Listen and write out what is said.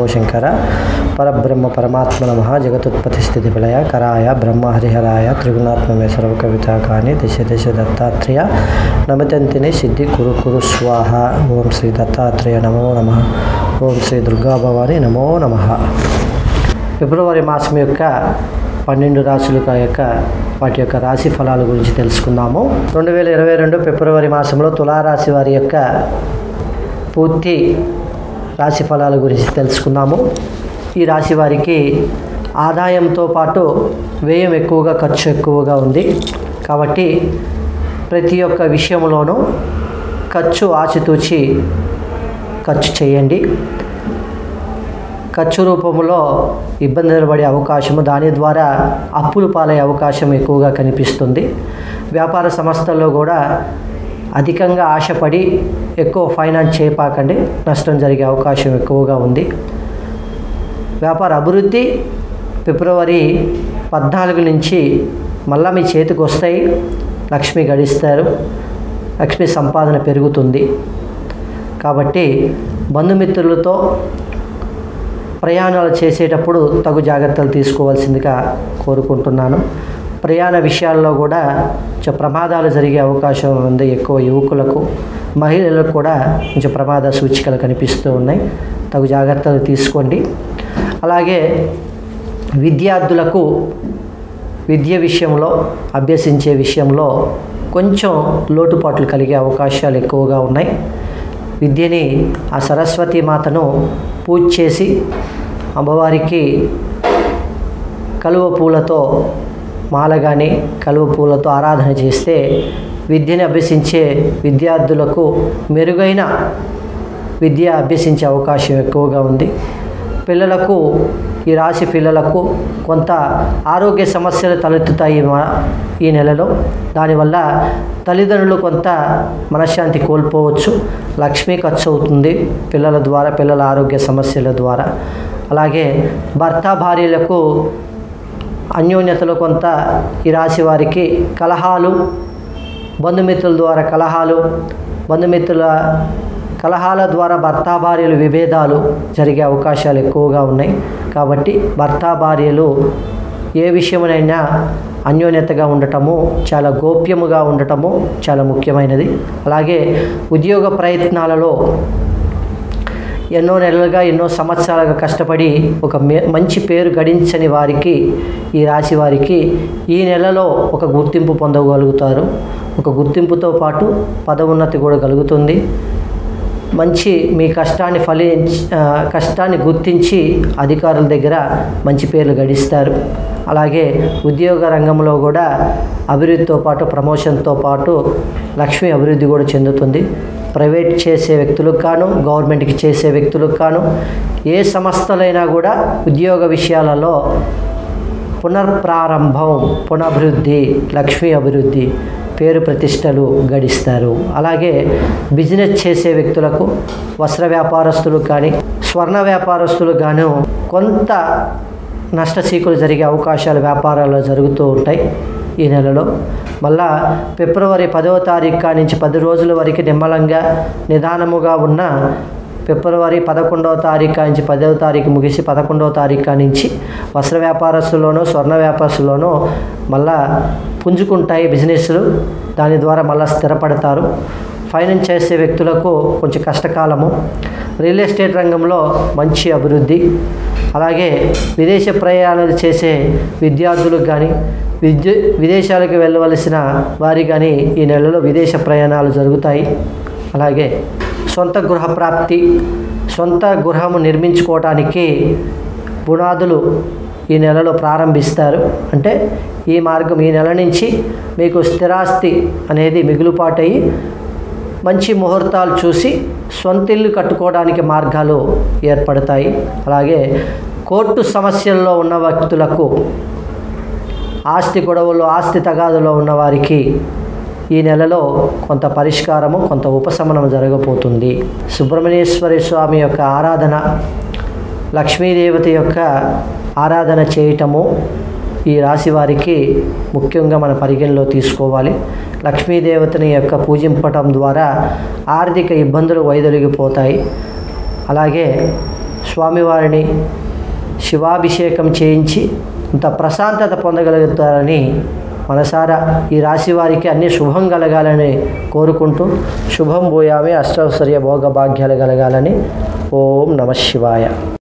శంభోశంకర పరబ్రహ్మ పరమాత్మ నమ జగతుత్పత్తి స్థితి ప్రళయ కరాయ బ్రహ్మ హరిహరాయ త్రిగుణాత్మమే సర్వకవితాకాని దిశ దిశ దత్తాత్రేయ నమితంతిని సిద్ధి కురు కురు స్వాహ ఓం శ్రీ దత్తాత్రేయ నమో నమ ఓం శ్రీ దుర్గాభవాని నమో నమ ఫిబ్రవరి మాసం యొక్క పన్నెండు రాశుల యొక్క వాటి యొక్క రాశి ఫలాల గురించి తెలుసుకుందాము రెండు వేల ఇరవై రెండు ఫిబ్రవరి మాసంలో తులారాశి వారి యొక్క పూర్తి రాశి ఫలాల గురించి తెలుసుకుందాము ఈ రాశి వారికి ఆదాయంతో పాటు వ్యయం ఎక్కువగా ఖర్చు ఎక్కువగా ఉంది కాబట్టి ప్రతి ఒక్క విషయంలోనూ ఖర్చు ఆచితూచి ఖర్చు చేయండి ఖర్చు రూపంలో ఇబ్బందులు పడే అవకాశము దాని ద్వారా అప్పులు పాలయ్యే అవకాశం ఎక్కువగా కనిపిస్తుంది వ్యాపార సంస్థల్లో కూడా అధికంగా ఆశపడి ఎక్కువ ఫైనాన్స్ చేయపాకండి నష్టం జరిగే అవకాశం ఎక్కువగా ఉంది వ్యాపార అభివృద్ధి ఫిబ్రవరి పద్నాలుగు నుంచి మళ్ళా మీ చేతికి వస్తాయి లక్ష్మి గడిస్తారు లక్ష్మి సంపాదన పెరుగుతుంది కాబట్టి బంధుమిత్రులతో ప్రయాణాలు చేసేటప్పుడు తగు జాగ్రత్తలు తీసుకోవాల్సిందిగా కోరుకుంటున్నాను ప్రయాణ విషయాల్లో కూడా కొంచెం ప్రమాదాలు జరిగే అవకాశం ఉంది ఎక్కువ యువకులకు మహిళలకు కూడా కొంచెం ప్రమాద సూచికలు కనిపిస్తూ ఉన్నాయి తగు జాగ్రత్తలు తీసుకోండి అలాగే విద్యార్థులకు విద్య విషయంలో అభ్యసించే విషయంలో కొంచెం లోటుపాట్లు కలిగే అవకాశాలు ఎక్కువగా ఉన్నాయి విద్యని ఆ సరస్వతి మాతను పూజ చేసి అమ్మవారికి కలువ పూలతో మాల కానీ కలువ పూలతో ఆరాధన చేస్తే విద్యని అభ్యసించే విద్యార్థులకు మెరుగైన విద్య అభ్యసించే అవకాశం ఎక్కువగా ఉంది పిల్లలకు ఈ రాశి పిల్లలకు కొంత ఆరోగ్య సమస్యలు తలెత్తుతాయి మా- ఈ నెలలో దానివల్ల తల్లిదండ్రులు కొంత మనశ్శాంతి కోల్పోవచ్చు లక్ష్మీ ఖర్చు అవుతుంది పిల్లల ద్వారా పిల్లల ఆరోగ్య సమస్యల ద్వారా అలాగే భర్త భార్యలకు అన్యోన్యతలో కొంత ఈ రాశి వారికి కలహాలు బంధుమిత్రుల ద్వారా కలహాలు బంధుమిత్రుల కలహాల ద్వారా భర్త భార్యలు విభేదాలు జరిగే అవకాశాలు ఎక్కువగా ఉన్నాయి కాబట్టి భర్త భార్యలు ఏ విషయమైనా అన్యోన్యతగా ఉండటము చాలా గోప్యముగా ఉండటము చాలా ముఖ్యమైనది అలాగే ఉద్యోగ ప్రయత్నాలలో ఎన్నో నెలలుగా ఎన్నో సంవత్సరాలుగా కష్టపడి ఒక మే మంచి పేరు గడించని వారికి ఈ రాశి వారికి ఈ నెలలో ఒక గుర్తింపు పొందగలుగుతారు ఒక గుర్తింపుతో పాటు పదోన్నతి కూడా కలుగుతుంది మంచి మీ కష్టాన్ని ఫలించి ఆ, కష్టాన్ని గుర్తించి అధికారుల దగ్గర మంచి పేర్లు గడిస్తారు అలాగే ఉద్యోగ రంగంలో కూడా అభివృద్ధితో పాటు ప్రమోషన్తో పాటు లక్ష్మి అభివృద్ధి కూడా చెందుతుంది ప్రైవేట్ చేసే వ్యక్తులకు కాను గవర్నమెంట్కి చేసే వ్యక్తులకు కాను ఏ సంస్థలైనా కూడా ఉద్యోగ విషయాలలో పునర్ప్రారంభం పునఃభివృద్ధి లక్ష్మీ అభివృద్ధి పేరు ప్రతిష్టలు గడిస్తారు అలాగే బిజినెస్ చేసే వ్యక్తులకు వస్త్ర వ్యాపారస్తులకు కానీ స్వర్ణ వ్యాపారస్తులకు గాను కొంత నష్టచీకులు జరిగే అవకాశాలు వ్యాపారాల్లో జరుగుతూ ఉంటాయి ఈ నెలలో మళ్ళా ఫిబ్రవరి పదవ తారీఖు కాడి నుంచి పది రోజుల వరకు నిమ్మలంగా నిదానముగా ఉన్న ఫిబ్రవరి పదకొండవ తారీఖు నుంచి పదవ తారీఖు ముగిసి పదకొండవ తారీఖు నుంచి వస్త్ర వ్యాపారస్తుల్లోనూ స్వర్ణ వ్యాపారస్తుల్లోనూ మళ్ళా పుంజుకుంటాయి బిజినెస్లు దాని ద్వారా మళ్ళీ స్థిరపడతారు ఫైనాన్స్ చేసే వ్యక్తులకు కొంచెం కష్టకాలము రియల్ ఎస్టేట్ రంగంలో మంచి అభివృద్ధి అలాగే విదేశ ప్రయాణాలు చేసే విద్యార్థులకు కానీ విద్య విదేశాలకు వెళ్ళవలసిన వారి కానీ ఈ నెలలో విదేశ ప్రయాణాలు జరుగుతాయి అలాగే సొంత గృహ ప్రాప్తి సొంత గృహము నిర్మించుకోవటానికి పునాదులు ఈ నెలలో ప్రారంభిస్తారు అంటే ఈ మార్గం ఈ నెల నుంచి మీకు స్థిరాస్తి అనేది మిగులుపాటయి మంచి ముహూర్తాలు చూసి సొంత ఇల్లు కట్టుకోవడానికి మార్గాలు ఏర్పడతాయి అలాగే కోర్టు సమస్యల్లో ఉన్న వ్యక్తులకు ఆస్తి గొడవలు ఆస్తి తగాదులో ఉన్న వారికి ఈ నెలలో కొంత పరిష్కారము కొంత ఉపశమనం జరగబోతుంది సుబ్రహ్మణ్యేశ్వరి స్వామి యొక్క ఆరాధన లక్ష్మీదేవత యొక్క ఆరాధన చేయటము ఈ రాశి వారికి ముఖ్యంగా మన పరిగణలో తీసుకోవాలి లక్ష్మీదేవతని యొక్క పూజింపటం ద్వారా ఆర్థిక ఇబ్బందులు వైదొలిగిపోతాయి అలాగే స్వామివారిని శివాభిషేకం చేయించి ఇంత ప్రశాంతత పొందగలుగుతారని మనసారా ఈ రాశి వారికి అన్ని శుభం కలగాలని కోరుకుంటూ శుభం భూయామి అష్టౌశ్వర్య భోగ భాగ్యాలు కలగాలని ఓం నమ శివాయ